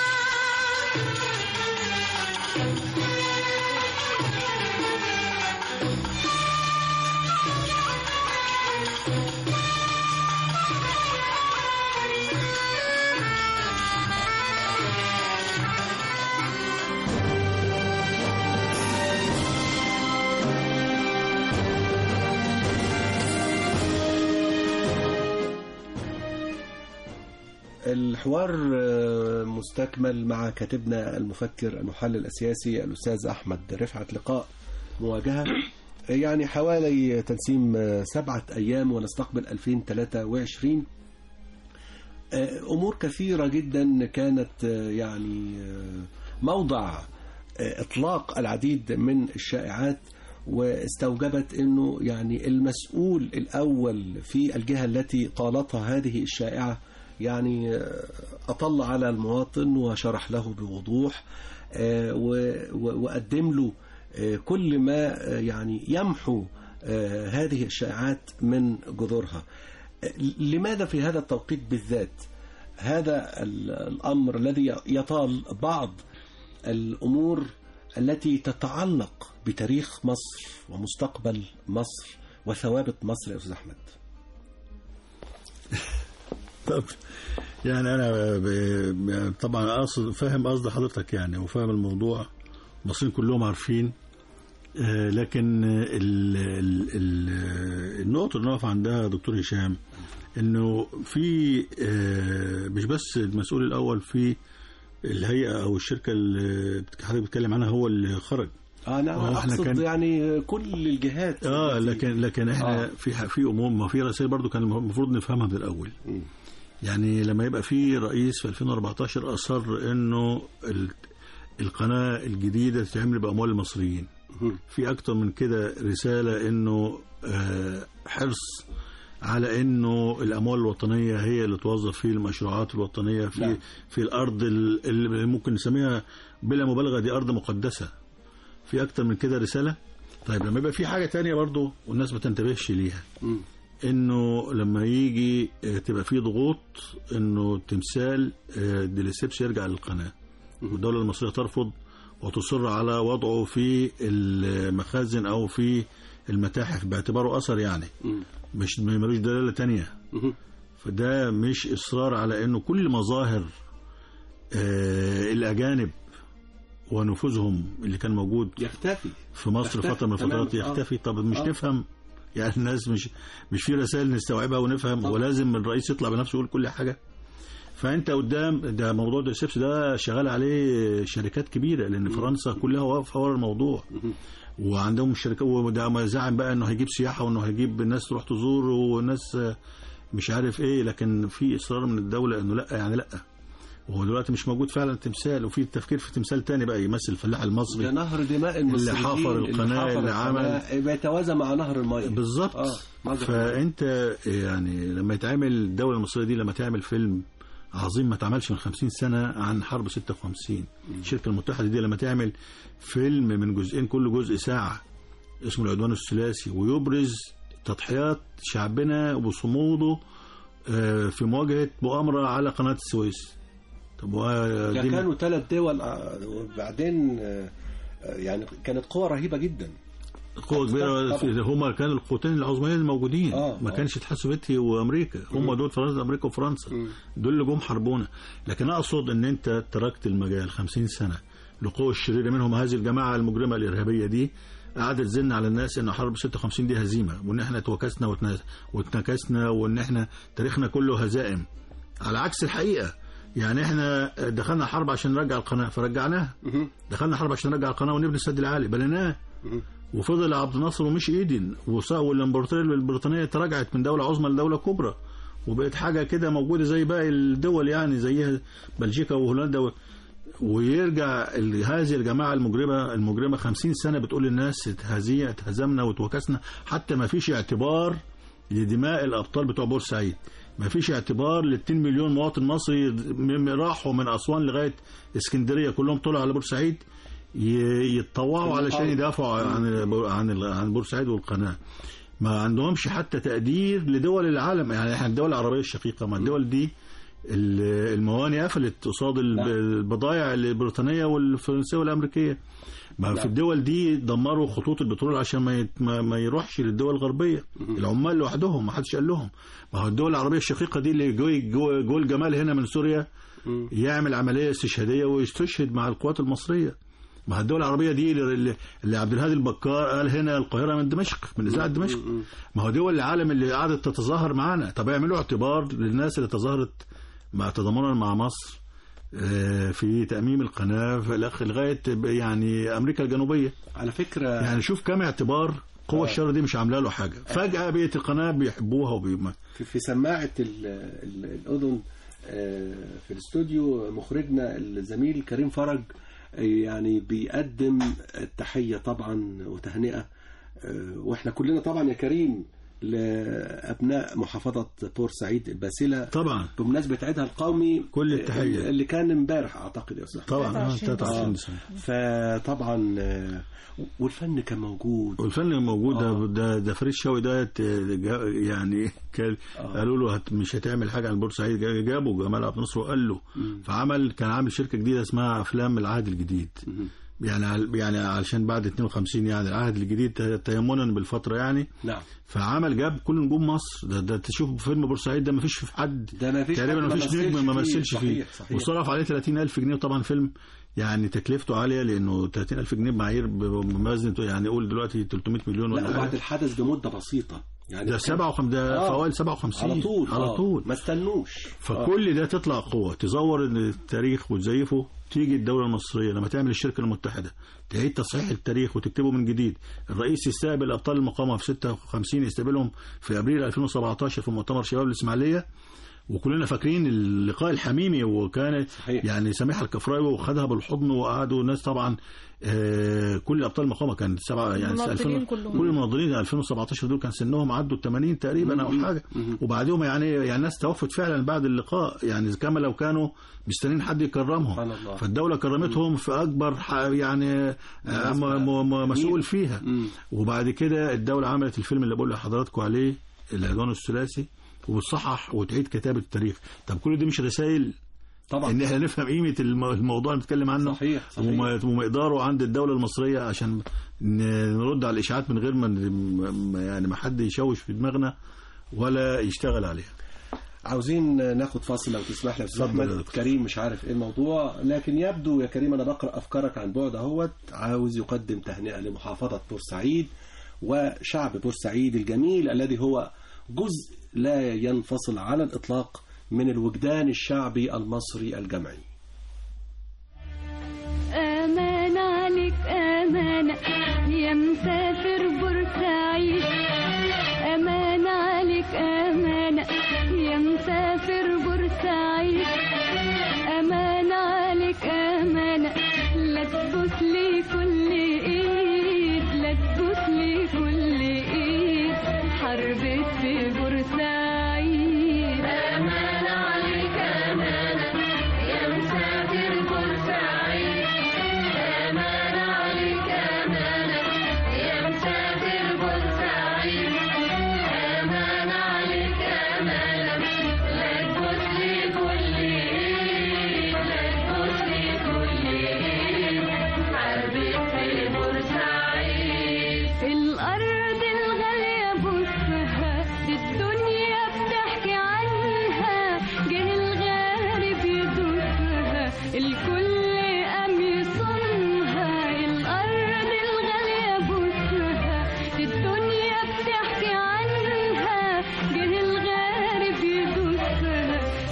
الحوار آه، مستكمل مع كاتبنا المفكر المحلل السياسي الأستاذ أحمد رفعت لقاء مواجهة يعني حوالي تنسيم آه، سبعة أيام ونستقبل 2023 آه، أمور كثيرة جدا كانت آه، يعني آه، موضع آه، إطلاق العديد من الشائعات واستوجبت أنه يعني المسؤول الأول في الجهة التي قالتها هذه الشائعة يعني آه، أطل على المواطن وشرح له بوضوح آه، و- و- وقدم له آه، كل ما آه، يعني يمحو آه، هذه الشائعات من جذورها آه، لماذا في هذا التوقيت بالذات هذا ال- الأمر الذي يطال بعض الأمور التي تتعلق بتاريخ مصر ومستقبل مصر وثوابت مصر يا أستاذ أحمد طب يعني انا ب... ب... طبعا اقصد فاهم قصد حضرتك يعني وفاهم الموضوع المصريين كلهم عارفين آه، لكن ال... ال... ال... النقطه اللي نقف عندها دكتور هشام انه في آه، مش بس المسؤول الاول في الهيئه او الشركه اللي حضرتك بتتكلم عنها هو اللي خرج أنا آه، إحنا أقصد كان- يعني كل الجهات اه التي- لكن لكن احنا آه. في ح- في امور ما في رسائل برضو كان المفروض نفهمها من الاول مم. يعني لما يبقى في رئيس في 2014 اصر انه ال- القناه الجديده تتعمل باموال المصريين مم. في اكتر من كده رساله انه آه، حرص على انه الاموال الوطنيه هي اللي توظف في المشروعات الوطنيه في نعم. في الارض ال- اللي ممكن نسميها بلا مبالغه دي ارض مقدسه في اكتر من كده رساله طيب لما يبقى في حاجه تانية برضو والناس ما تنتبهش ليها مم. انه لما يجي آه، تبقى في ضغوط انه تمثال آه، ديليسيبس يرجع للقناه والدوله المصريه ترفض وتصر على وضعه في المخازن او في المتاحف باعتباره اثر يعني مم. مش ملوش دلاله تانية مم. فده مش اصرار على انه كل مظاهر آه، الاجانب ونفوذهم اللي كان موجود يختفي في مصر يختفي فتره من الفترات تماماً. آه. يختفي طب مش آه. نفهم يعني الناس مش مش في رسائل نستوعبها ونفهم طبعا. ولازم الرئيس يطلع بنفسه يقول كل حاجه فانت قدام ده موضوع السبس ده شغال عليه شركات كبيره لان فرنسا كلها واقفه ورا الموضوع وعندهم شركات وده زعم بقى انه هيجيب سياحه وانه هيجيب الناس تروح تزور وناس مش عارف ايه لكن في اصرار من الدوله انه لا يعني لا وهو دلوقتي مش موجود فعلا التمثال وفي تفكير في تمثال تاني بقى يمثل الفلاح المصري ده نهر دماء المصريين حفر القناة، حفر اللي القناة بيتوازى مع نهر المية بالظبط اه ماذا فانت يعني لما يتعمل الدوله المصريه دي لما تعمل فيلم عظيم ما اتعملش من 50 سنه عن حرب 56 الشركه المتحده دي لما تعمل فيلم من جزئين كل جزء ساعه اسمه العدوان الثلاثي ويبرز تضحيات شعبنا وصموده آه، في مواجهه مؤامره على قناه السويس طب و- ده دي كانوا ثلاث دول آه، وبعدين آه، آه، يعني كانت قوة رهيبة جدا قوة كبيرة في- هما كانوا القوتين العظميين الموجودين آه، ما آه. كانش اتحاد سوفيتي وامريكا هم دول فرنسا امريكا وفرنسا دول اللي جم حاربونا لكن اقصد ان انت تركت المجال 50 سنة لقوة الشريرة منهم هذه الجماعة المجرمة الارهابية دي قعدت تزن على الناس ان حرب 56 دي هزيمة وان احنا توكسنا واتنا- واتنكسنا وان احنا تاريخنا كله هزائم على عكس الحقيقة يعني احنا دخلنا حرب عشان نرجع القناة فرجعناها دخلنا حرب عشان نرجع القناة ونبني السد العالي بنيناه وفضل عبد الناصر ومش ايدن وص- والامبراطوريه البريطانيه تراجعت من دوله عظمى لدوله كبرى وبقت حاجه كده موجوده زي باقي الدول يعني زيها بلجيكا وهولندا و... ويرجع ال- هذه الجماعه المجرمه المجرمه 50 سنه بتقول للناس اتهزي اتهزمنا وتوكسنا حتى ما فيش اعتبار لدماء الابطال بتوع بورسعيد ما فيش اعتبار لل 2 مليون مواطن مصري م- راحوا من اسوان لغايه اسكندريه كلهم طلعوا على بورسعيد ي- يتطوعوا علشان يدافعوا عن عن ال- عن بورسعيد والقناه ما عندهمش حتى تقدير لدول العالم يعني احنا الدول العربيه الشقيقه ما الدول دي ال- الموانئ قفلت قصاد الب- نعم. البضائع البريطانيه والفرنسيه والامريكيه ما في الدول دي دمروا خطوط البترول عشان ما يت- ما, ما يروحش للدول الغربيه العمال لوحدهم ما حدش قال لهم ما هو الدول العربيه الشقيقه دي اللي جو جو, جو الجمال هنا من سوريا يعمل عمليه استشهاديه ويستشهد مع القوات المصريه ما هو الدول العربيه دي اللي, اللي عبد الهادي البكار قال هنا القاهره من دمشق من اذاعه دمشق ما هو دول العالم اللي قعدت تتظاهر معانا طب يعملوا اعتبار للناس اللي تظاهرت مع تضامنا مع مصر آه، في تأميم القناة في الأخ لغاية يعني أمريكا الجنوبية على فكرة يعني شوف كم اعتبار قوة الشر دي مش عاملة له حاجة فجأة بقت القناة بيحبوها وبيما في, في سماعة ال- ال- الأذن آه، في الاستوديو مخرجنا الزميل كريم فرج آه، يعني بيقدم التحية طبعا وتهنئة آه، واحنا كلنا طبعا يا كريم لأبناء محافظة بورسعيد الباسلة طبعا بمناسبة عيدها القومي كل التحية. اللي كان امبارح أعتقد يا أستاذ طبعا آه، 23 23 آه. ديسمبر فطبعا آه، والفن كان موجود والفن الموجود آه. ده ده, ده فريد شوقي ده ت- جا- يعني كان قالوا له هت مش هتعمل حاجه عن بورسعيد جا- جابوا جمال عبد الناصر وقال له فعمل كان عامل شركه جديده اسمها افلام العهد الجديد يعني عل- يعني علشان بعد 52 يعني العهد الجديد ت- تيمنا بالفتره يعني نعم فعمل جاب كل نجوم مصر ده, ده تشوف فيلم بورسعيد ده ما فيش في حد ده ما فيش تقريبا حد ما ما فيش مثلش نجم ما فيه. مثلش فيه صحيح، صحيح. وصرف عليه 30000 جنيه طبعا فيلم يعني تكلفته عاليه لانه 30000 جنيه بمعايير ب- بموازنه يعني قول دلوقتي 300 مليون لا ولا وبعد حاجه الحدث بمدة بسيطة يعني ده كان- 57 ده آه. فوائد 57 على طول على آه. طول ما استنوش فكل ده تطلع قوة تزور التاريخ وتزيفه تيجي الدولة المصرية لما تعمل الشركة المتحدة تعيد تصحيح التاريخ وتكتبه من جديد الرئيس يستقبل أبطال المقاومة في 56 يستقبلهم في أبريل 2017 في مؤتمر شباب الإسماعيلية وكلنا فاكرين اللقاء الحميمي وكان صحيح. يعني سميحة الكفراوي وخدها بالحضن وقعدوا الناس طبعا آه كل ابطال المقاومه كان سبعه يعني المناضلين 2000 كلهم. كل المناضلين 2017 دول كان سنهم عدوا ال 80 تقريبا او حاجه وبعدهم يعني يعني الناس توفت فعلا بعد اللقاء يعني كما لو كانوا مستنيين حد يكرمهم سبحان الله. فالدوله كرمتهم في اكبر ح- يعني آه، م- م- م- مسؤول فيها مم. وبعد كده الدوله عملت الفيلم اللي بقول لحضراتكم عليه العدوان الثلاثي وتصحح وتعيد كتابه التاريخ طب كل دي مش رسائل طبعا ان احنا نفهم قيمه الم- الموضوع اللي بنتكلم عنه صحيح، صحيح. وم- ومقداره عند الدوله المصريه عشان ن- نرد على الاشاعات من غير ما ما- يعني ما حد يشوش في دماغنا ولا يشتغل عليها عاوزين ناخد فاصل لو تسمح لي يا استاذ اتفضل يا احمد دكتور. كريم مش عارف ايه الموضوع لكن يبدو يا كريم انا بقرا افكارك عن بعد اهوت عاوز يقدم تهنئه لمحافظه بورسعيد وشعب بورسعيد الجميل الذي هو جزء لا ينفصل على الاطلاق من الوجدان الشعبي المصري الجمعي أمان عليك أمانة يا مسافر بورسعيد أمان عليك أمانة يا مسافر بورسعيد أمان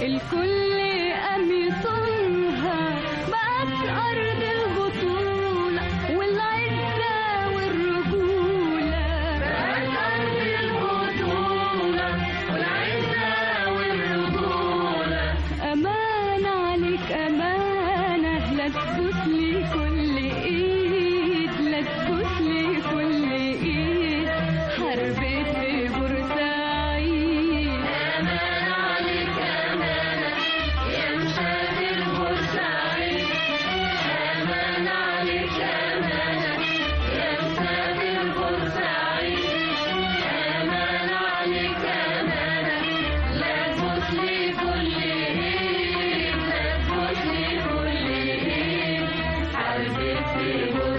الكل قام يصونها بقت أرض البطولة والعزة والرجولة بقت أرض البطولة والعزة والرجولة أمانة عليك أمانة لا تبوس لي كل إيد لا تبوس لي كل إيد حربت في بورسعيد أمانة عليك أمانة يا مشاهير بورسعيد أمانة عليك أمانة يا مسافر بورسعيد أمانة عليك أمانة لا تبوس لي كل إيد لا تبوس لي كل إيد حربت في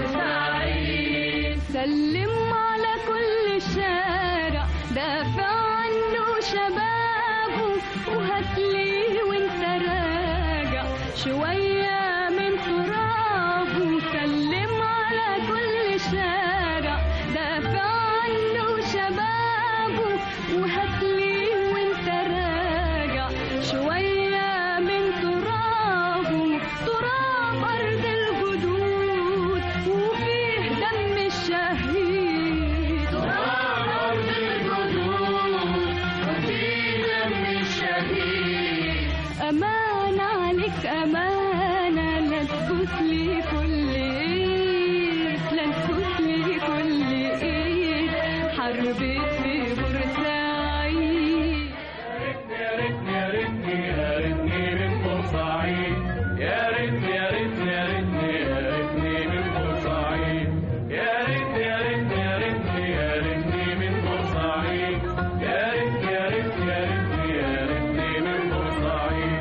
بورسعيد سلم على كل شارع دافع عنه شبابه وهتلي وانت راجع شوية من ترابه سلم على كل شارع دافع عنه شبابه وهتلي وانت راجع شوية من ترابه تراب أرض الجدود وفيه دم الشهيد تراب أرض الجدود وفيه دم الشهيد أمانة عليك أمانة لا تبوس لي كل إيد لا تبوس لي كل إيد حربت في بورسعيد يا ريتني يا ريتني يا ريتني من بورسعيد يا ريتني يا ريتني يا ريتني يا ريتني من بورسعيد يا ريتني يا ريتني يا ريتني يا ريتني من بورسعيد يا ريتني يا ريتني يا ريتني يا ريتني من بورسعيد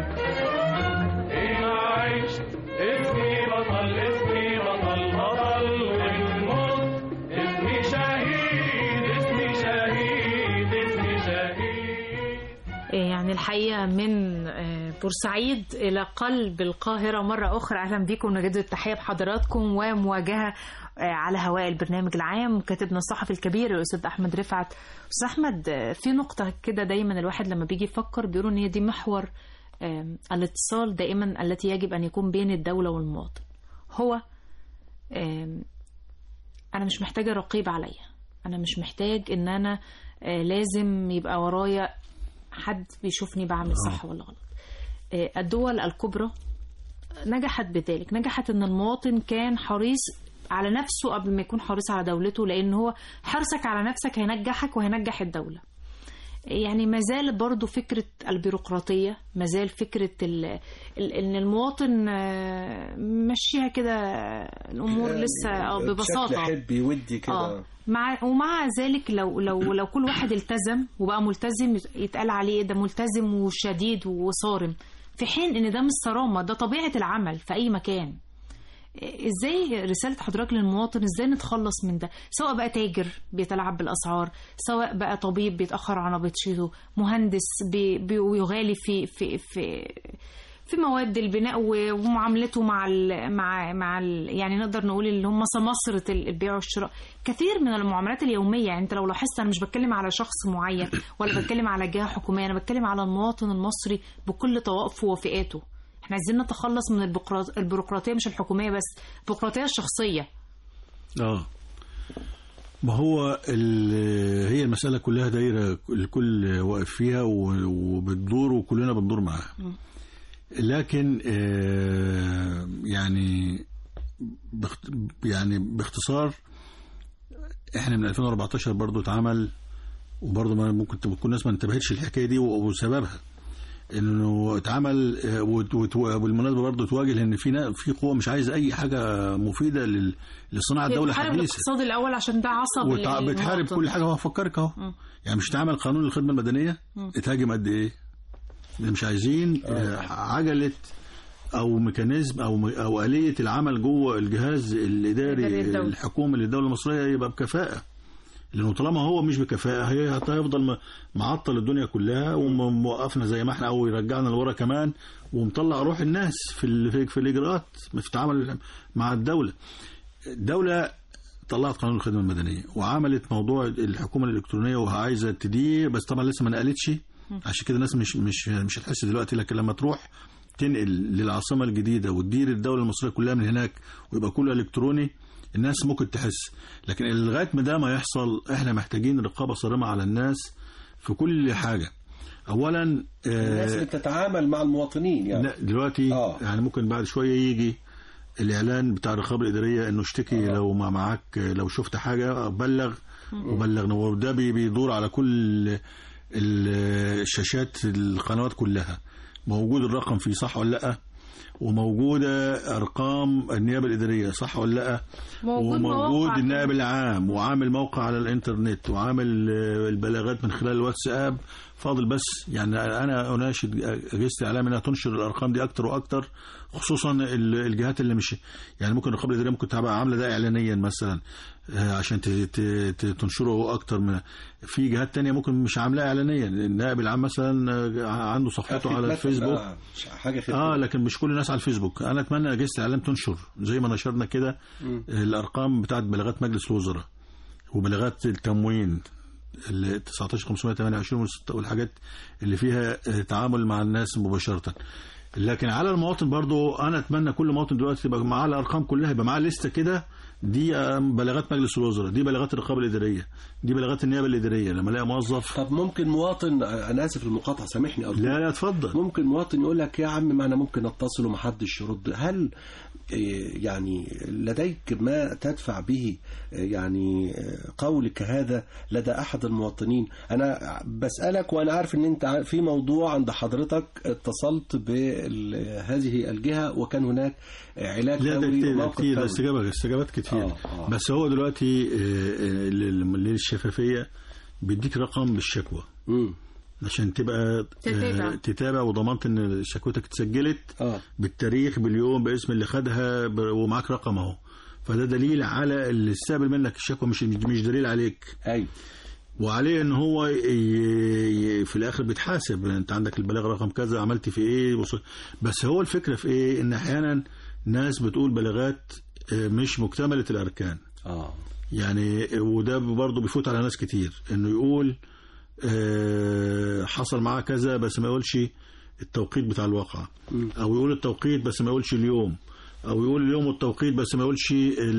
إن عشت اسمي بطل اسمي بطل بطل والموت اسمي شهيد اسمي شهيد اسمي شهيد يعني الحقيقة من آه، بورسعيد إلى قلب القاهرة مرة أخرى أهلا بكم نجدد التحية بحضراتكم ومواجهة آه، على هواء البرنامج العام كاتبنا الصحفي الكبير الأستاذ أحمد رفعت أستاذ أحمد آه، في نقطة كده دايما الواحد لما بيجي يفكر بيقولوا إن هي دي محور آم، الاتصال دائما التي يجب أن يكون بين الدولة والمواطن هو آم، أنا مش محتاجة رقيب عليا أنا مش محتاج إن أنا آه، لازم يبقى ورايا حد بيشوفني بعمل صح ولا غلط آه، الدول الكبرى نجحت بذلك نجحت ان المواطن كان حريص على نفسه قبل ما يكون حريص على دولته لان هو حرصك على نفسك هينجحك وهينجح الدولة يعني ما زالت برضو فكرة البيروقراطية ما زال فكرة ال- ال- ان المواطن آه، مشيها كده الامور لسه آه، بشكل ببساطة حبي ودي كده اه مع ومع ذلك لو لو لو كل واحد التزم وبقى ملتزم يتقال عليه ده ملتزم وشديد وصارم في حين ان ده مش صرامه ده طبيعه العمل في اي مكان ازاي رساله حضرتك للمواطن ازاي نتخلص من ده سواء بقى تاجر بيتلاعب بالاسعار سواء بقى طبيب بيتاخر على بتشيته مهندس بي بيغالي في في في في مواد البناء و- ومعاملته مع ال مع مع ال يعني نقدر نقول اللي هم سماسرة ال- البيع والشراء كثير من المعاملات اليومية يعني انت لو لاحظت انا مش بتكلم على شخص معين ولا بتكلم على جهة حكومية انا بتكلم على المواطن المصري بكل طوائفه وفئاته احنا عايزين نتخلص من البيروقراط- البيروقراطية مش الحكومية بس البيروقراطية الشخصية اه ما هو ال- هي المسألة كلها دايرة الكل واقف فيها و- وبتدور وكلنا بندور معاها لكن آه، يعني باخت- يعني باختصار احنا من 2014 برضو اتعمل وبرضو ما ممكن تكون الناس ما انتبهتش الحكايه دي وسببها انه اتعمل آه، وت- وت- وبالمناسبه برضه تواجه لان في نا- في قوه مش عايزه اي حاجه مفيده لل- لصناعه الدوله بتحارب الحديثه الاقتصاد الاول عشان ده عصب وتع- بتحارب المواطن. كل حاجه هو هفكرك اهو مم. يعني مش اتعمل قانون الخدمه المدنيه اتهاجم قد ايه؟ ده مش عايزين آه، عجله او ميكانيزم او او اليه العمل جوه الجهاز الاداري إداري الدولة. الحكومي للدوله المصريه يبقى بكفاءه لانه طالما هو مش بكفاءه هي هيفضل م- معطل الدنيا كلها وموقفنا زي ما احنا او يرجعنا لورا كمان ومطلع روح الناس في ال- في, في الاجراءات في التعامل مع الدوله الدوله طلعت قانون الخدمه المدنيه وعملت موضوع الحكومه الالكترونيه وعايزه تدير بس طبعا لسه ما نقلتش عشان كده الناس مش مش مش هتحس دلوقتي لكن لما تروح تنقل للعاصمه الجديده وتدير الدوله المصريه كلها من هناك ويبقى كله الكتروني الناس ممكن تحس لكن لغايه ما ده ما يحصل احنا محتاجين رقابه صارمه على الناس في كل حاجه اولا الناس اللي آه بتتعامل مع المواطنين يعني لا دلوقتي آه. يعني ممكن بعد شويه يجي الاعلان بتاع الرقابه الاداريه انه اشتكي لو ما معاك لو شفت حاجه بلغ وبلغنا وده بي- بيدور على كل ال- الشاشات القنوات كلها موجود الرقم فيه صح ولا لا وموجوده ارقام النيابه الاداريه صح ولا لا موجود وموجود مواقع النائب العام وعامل موقع على الانترنت وعامل آه، البلاغات من خلال الواتساب فاضل بس يعني انا اناشد اجهزه الاعلام انها تنشر الارقام دي اكتر واكتر خصوصا ال- الجهات اللي مش يعني ممكن الرقابه الاداريه ممكن تبقى عامله ده اعلانيا مثلا آه، عشان ت- ت- ت- تنشره اكتر من في جهات تانية ممكن مش عاملاها اعلانيا النائب العام مثلا آه، عنده صفحته على خدمة- الفيسبوك آه، مش حاجه خدمة. اه لكن مش كل الناس على الفيسبوك انا اتمنى اجهزه الاعلام تنشر زي ما نشرنا كده الارقام بتاعت بلاغات مجلس الوزراء وبلاغات التموين ال 19528 والست- والحاجات اللي فيها آه، تعامل مع الناس مباشره لكن على المواطن برضو انا اتمنى كل مواطن دلوقتي يبقى معاه الارقام كلها يبقى معاه لسته كده دي آه، بلاغات مجلس الوزراء دي بلاغات الرقابه الاداريه دي بلاغات النيابه الاداريه لما الاقي موظف طب ممكن مواطن انا اسف المقاطعه سامحني أرجوك. لا لا اتفضل ممكن مواطن يقول لك يا عم ما انا ممكن اتصل ومحدش يرد هل إيه، يعني لديك ما تدفع به إيه، يعني إيه، قولك هذا لدى احد المواطنين انا بسالك وانا عارف ان انت ع- في موضوع عند حضرتك اتصلت بهذه الجهه وكان هناك علاج لا ده فوري كتير ده وموقف كتير ده فوري. استجابة استجابات كتير آه، آه. بس هو دلوقتي آه، آه، لل- للشفافية بيديك رقم بالشكوى مم. عشان تبقى آه، تتابع. تتابع وضمنت ان شكوتك اتسجلت اه بالتاريخ باليوم باسم اللي خدها ب- ومعاك رقم اهو فده دليل على اللي استقبل منك الشكوى مش مش دليل عليك ايوه وعليه ان هو ي... ي... في الاخر بيتحاسب انت عندك البلاغ رقم كذا عملت في ايه وصل... بس هو الفكره في ايه ان احيانا ناس بتقول بلاغات آه، مش مكتمله الاركان اه يعني وده برضه بيفوت على ناس كتير انه يقول آه، حصل معاه كذا بس ما يقولش التوقيت بتاع الواقعة او يقول التوقيت بس ما يقولش اليوم او يقول اليوم والتوقيت بس ما يقولش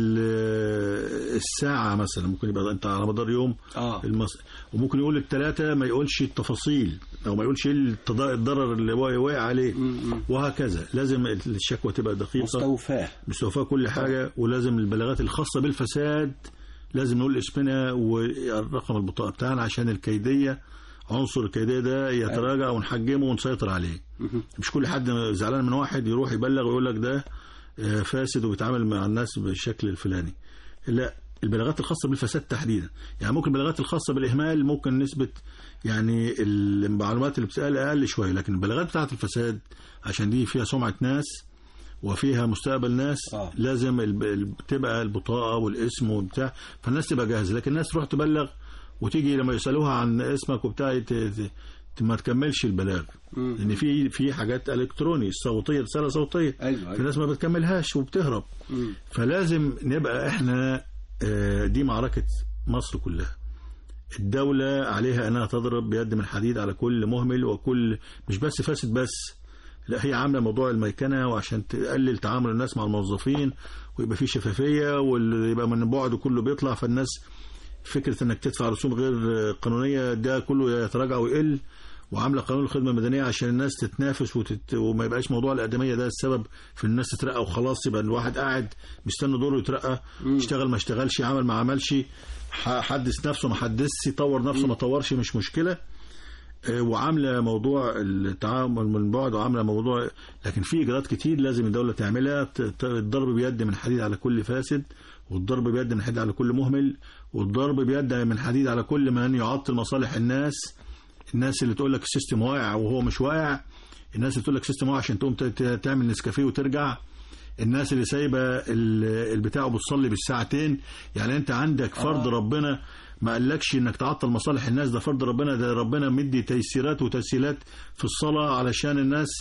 ال- الساعة مثلا ممكن يبقى انت على مدار يوم اه المس... وممكن يقول الثلاثة ما يقولش التفاصيل أو ما يقولش ايه التض- الضرر اللي واقع واقع عليه وهكذا لازم الشكوى تبقى دقيقة مستوفاه مستوفاه كل حاجة ولازم البلاغات الخاصة بالفساد لازم نقول اسمنا والرقم البطاقة بتاعنا عشان الكيدية عنصر الكيدية ده يتراجع ونحجمه ونسيطر عليه مش كل حد زعلان من واحد يروح يبلغ ويقول لك ده آه، فاسد وبيتعامل مع الناس بالشكل الفلاني لا البلاغات الخاصة بالفساد تحديدا يعني ممكن البلاغات الخاصة بالإهمال ممكن نسبة يعني المعلومات اللي بتسأل أقل شوية لكن البلاغات بتاعة الفساد عشان دي فيها سمعة ناس وفيها مستقبل ناس آه. لازم الب- ال- تبقى البطاقة والاسم وبتاع فالناس تبقى جاهزة لكن الناس تروح تبلغ وتيجي لما يسألوها عن اسمك وبتاع ت- ت- ت- ما تكملش البلاغ لان في في حاجات الكتروني صوتيه رساله صوتيه أيوة، في أيوة. ناس ما بتكملهاش وبتهرب فلازم نبقى احنا آه، دي معركه مصر كلها الدولة عليها أنها تضرب بيد من حديد على كل مهمل وكل مش بس فاسد بس لا هي عاملة موضوع الميكنة وعشان تقلل تعامل الناس مع الموظفين ويبقى في شفافية واللي يبقى من بعد كله بيطلع فالناس فكرة انك تدفع رسوم غير قانونية ده كله يتراجع ويقل وعاملة قانون الخدمة المدنية عشان الناس تتنافس وتت... وما يبقاش موضوع الأدمية ده السبب في الناس تترقى وخلاص يبقى الواحد قاعد مستني دوره يترقى اشتغل ما اشتغلش عمل ما عملش ح- حدث نفسه ما حدثش يطور نفسه ما طورش مش مشكلة آه، وعامله موضوع التعامل من بعد وعامله موضوع لكن في اجراءات كتير لازم الدوله تعملها ت- ت- الضرب بيد من حديد على كل فاسد والضرب بيد من حديد على كل مهمل والضرب بيد من حديد على كل من يعطل مصالح الناس الناس اللي تقول لك السيستم واقع وهو مش واقع الناس اللي تقول لك السيستم واقع عشان تقوم ت- ت- تعمل نسكافيه وترجع الناس اللي سايبه ال- البتاع وبتصلي بالساعتين يعني انت عندك فرض ربنا ما قالكش انك تعطل مصالح الناس ده فرض ربنا ده ربنا مدي تيسيرات وتسهيلات في الصلاه علشان الناس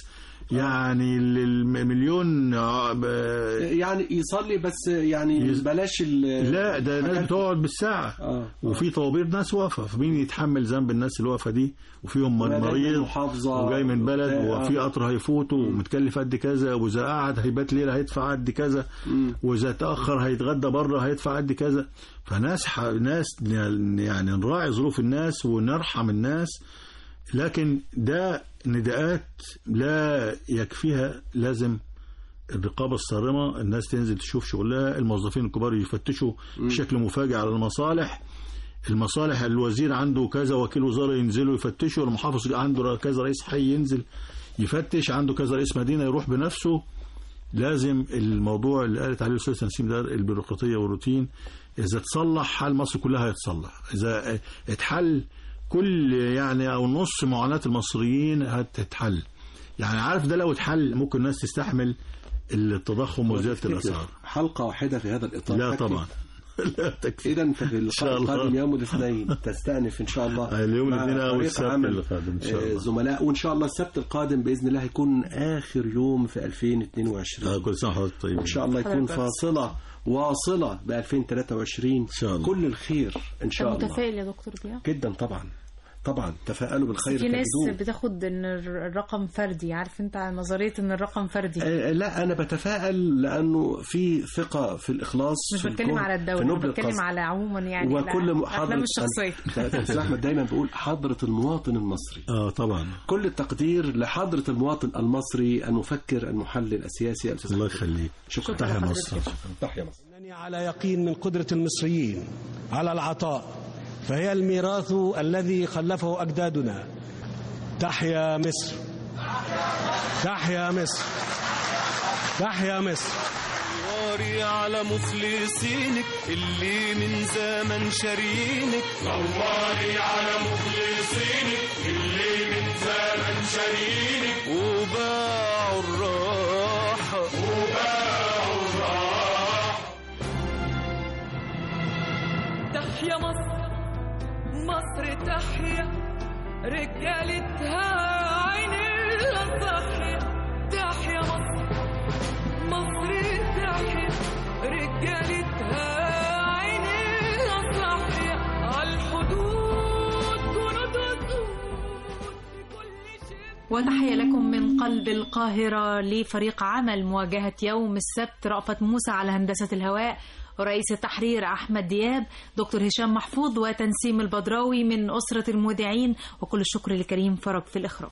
يعني ال- المليون آه، ب- يعني يصلي بس يعني يز- بلاش ال- لا ده ناس حاجات- بتقعد بالساعة آه. وفي طوابير ناس واقفة فمين يتحمل ذنب الناس اللي واقفة دي وفيهم وجاي من مريض محافظة وجاي من بلد وبتاع. وفي قطر هيفوته ومتكلف قد كذا واذا قعد هيبات ليلة هيدفع قد كذا واذا تأخر هيتغدى بره هيدفع قد كذا فناس ح... ناس يعني نراعي ظروف الناس ونرحم الناس لكن ده نداءات لا يكفيها لازم الرقابة الصارمة الناس تنزل تشوف شغلها الموظفين الكبار يفتشوا بشكل مفاجئ على المصالح المصالح الوزير عنده كذا وكيل وزارة ينزلوا يفتشوا المحافظ عنده كذا رئيس حي ينزل يفتش عنده كذا رئيس مدينة يروح بنفسه لازم الموضوع اللي قالت عليه الاستاذ تنسيم ده البيروقراطيه والروتين اذا تصلح حال مصر كلها هيتصلح اذا اتحل كل يعني او نص معاناه المصريين هتتحل يعني عارف ده لو اتحل ممكن الناس تستحمل التضخم وزياده تفتكر الاسعار حلقة واحدة في هذا الإطار لا تكفي؟ طبعا لا تكفي إذا في إن شاء اللقاء الله. القادم يوم الاثنين تستأنف إن شاء الله اليوم مع الاثنين أو فريق السبت عمل، القادم إن شاء آه، الله. زملاء وإن شاء الله السبت القادم بإذن الله هيكون آخر يوم في 2022 آه، كل سنه وحضرتك طيب إن شاء الله يكون حضرتك. فاصلة واصلة ب 2023 إن شاء الله. كل الخير إن شاء انت الله متفائل يا دكتور ضياء جدا طبعا طبعا تفاءلوا بالخير في ناس تجدوه بتاخد ان الر- الرقم فردي عارف انت على نظريه ان الرقم فردي آه، لا انا بتفائل لانه في ثقه في الاخلاص مش في بتكلم الجهد، على في الدوله انا نبل بتكلم القصد. على عموما يعني وكل لا، حضرة افلام الشخصيه الاستاذ احمد دايما بيقول حضره المواطن المصري اه طبعا كل التقدير لحضره المواطن المصري المفكر المحلل السياسي الاستاذ الله أحمد. يخليك شكرا تحيا لحضرتك. مصر تحيا مصر أنني على يقين من قدرة المصريين على العطاء فهي الميراث الذي خلفه أجدادنا تحيا مصر تحيا مصر تحيا مصر نوري على مخلصينك اللي من زمن شارينك نوري على مخلصينك اللي من زمن شارينك وباعوا الراحة وباعوا الراحة تحيا مصر مصر تحيا رجالتها عين الصحية تحيا مصر مصر تحيا رجالتها عين الصحية عالحدود جنود السود في كل شيء وتحية لكم من قلب القاهرة لفريق عمل مواجهة يوم السبت رأفت موسى على هندسة الهواء ورئيس التحرير أحمد دياب دكتور هشام محفوظ وتنسيم البدراوي من أسرة المذيعين وكل الشكر لكريم فرج في الإخراج